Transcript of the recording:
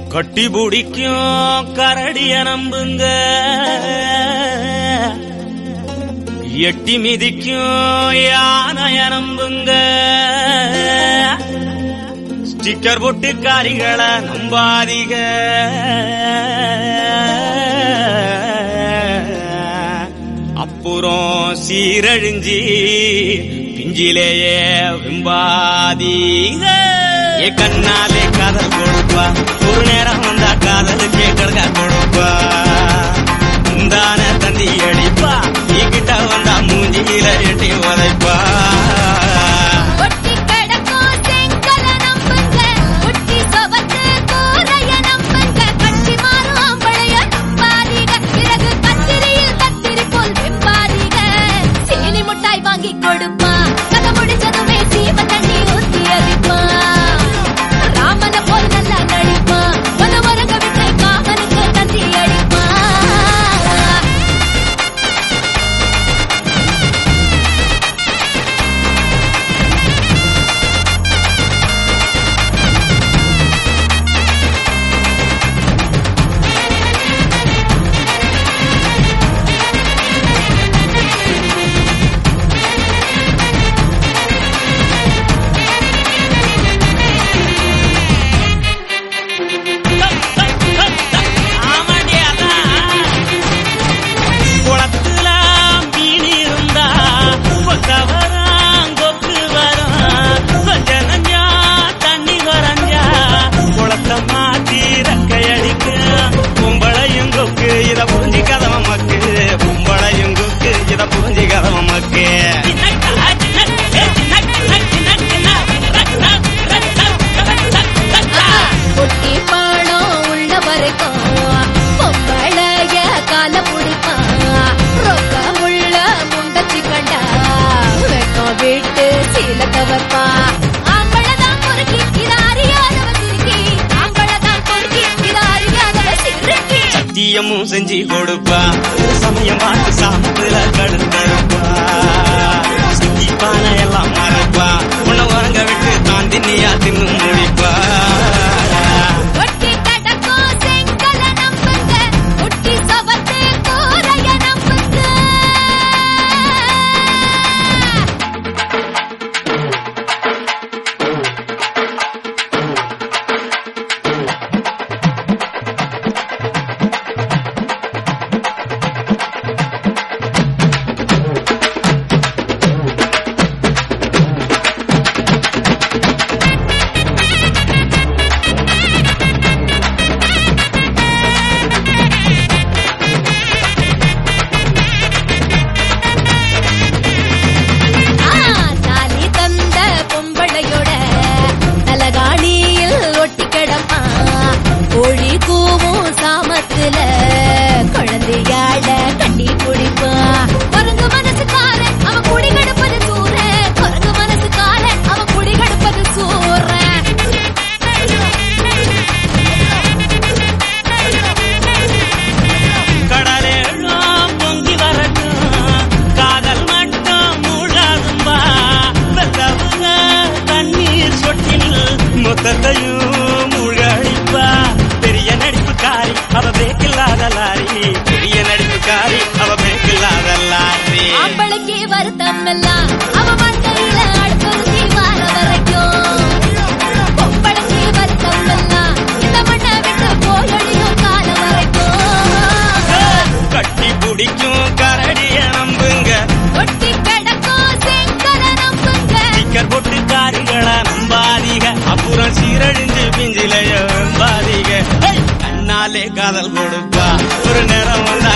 கட்டி பிடிக்கும் கரடிய நம்புங்க எட்டி மிதிக்கும் யானைய நம்புங்க ஸ்டிக்கர் போட்டு காரிகளை நம்பாதீங்க அப்புறம் சீரழிஞ்சி பிஞ்சிலேயே விம்பாதீங்க ஏ கண்ணாலே காதல் கொடுப்பா ஒரு நேரம் வந்தா காதல் கேட்கறதா கொடுப்பா முந்தான தந்தி அடிப்பா நீ கிட்ட வந்தா மூஞ்சியில எட்டி உதைப்பா ஒட்டி கிடக்கும் செங்கல நம்புங்க ஒட்டி சவத்து கூரைய நம்புங்க கட்சி மாறும் ஆம்பளைய நம்பாதீங்க பிறகு கத்திரியில் கத்திரி போல் வெம்பாதீங்க சீனி முட்டாய் வாங்கி கொடுப்பா கதை முடிச்சதுமே சீம தண்ணி ஊத்தி அடிப்பா ராமன போல் நல்லா நடிப்பா மன மரங்க விட்டு காமனுக்கு தந்தி அடிப்பா ஆமாண்டி, அதான். குளத்துல மீன் இருந்தா கொத்த வரும், கொக்கு வரும். கொஞ்ச நஞ்சா தண்ணி வரைஞ்சா குளத்தை மாத்தி ரெக்கையடிக்கும். பொம்பளையும் கொக்கு இத புரிஞ்சு கதவ மக்கு பொம்பளையும் கொக்கு இத புரிஞ்சு கதவ மக்கு ஒட்டி பாடம் உள்ள வரைக்கும் பொம்பளைய கால பிடிப்பான் ரொக்கம் உள்ள முண்டச்சி கண்டா வெக்கம் விட்டு சீல கவர்ப்பா ஆம்பளதான் பொறுக்கி இது அறியாதவ சிறுக்கி ஆம்பளதான் பொறுக்கி இது அறியாதவ சிறுக்கி சத்தியமும் செஞ்சு கொடுப்பா ஒரு சமயம் பார்த்து சாமத்துல கடுத்தருப்பா சுத்தி பானை எல்லாம் மறப்பா உன்னை உறங்க விட்டு தான் தின்னியா தின்னு முடிப்பா ஒட்டி கடக்கும் செங்கல நம்புங்க ஒட்டி சவத்து கூரைய நம்புங்க ஆ, தாலி தந்த பொம்பளையோட தலகாணியில் ஒட்டி கிடப்பா கோழி கூவும் சாமத்துல குழந்தையாட கட்டி குடிப்பா குரங்கு மனசுக்கார அவ குடி கடுப்பது சூற குரங்கு மனசுக்கார அவ குடி கடுப்பது சூற கடலேழும் பொங்கி வரட்டும் காதல் மட்டும் மூழாதும்பா வெத்தவுங்க தண்ணீர் சொட்டில் மொத்தத்தையும் மூழ்கடிப்பா பெரிய நடிப்புக்காரி அவ பேக்கில்லாத லாரி பெரிய நடிப்புக்காரி அவ பேக்கில்லாத லாரி ஆம்பளைக்கு வருத்தம் எல்லாம் அவ மண்டையில அடுத்தொருத்தி வார வரைக்கும் பொம்பளைக்கு வருத்தம் எல்லாம் இந்த மண்ணை விட்டு போயடியும் கால வரைக்கும் கட்டி பிடிக்கும் கரடிய நம்புங்க ஒட்டி கிடக்கும் செங்கல நம்புங்க ஸ்டிக்கர் போட்டு காரிகளை நம்பாதீங்க அப்புறம் சீரழிஞ்சு பிஞ்சிலைய நம்பாதீங்க கண்ணாலே காதல் கொடுப்பா ஒரு நேரம் வந்தா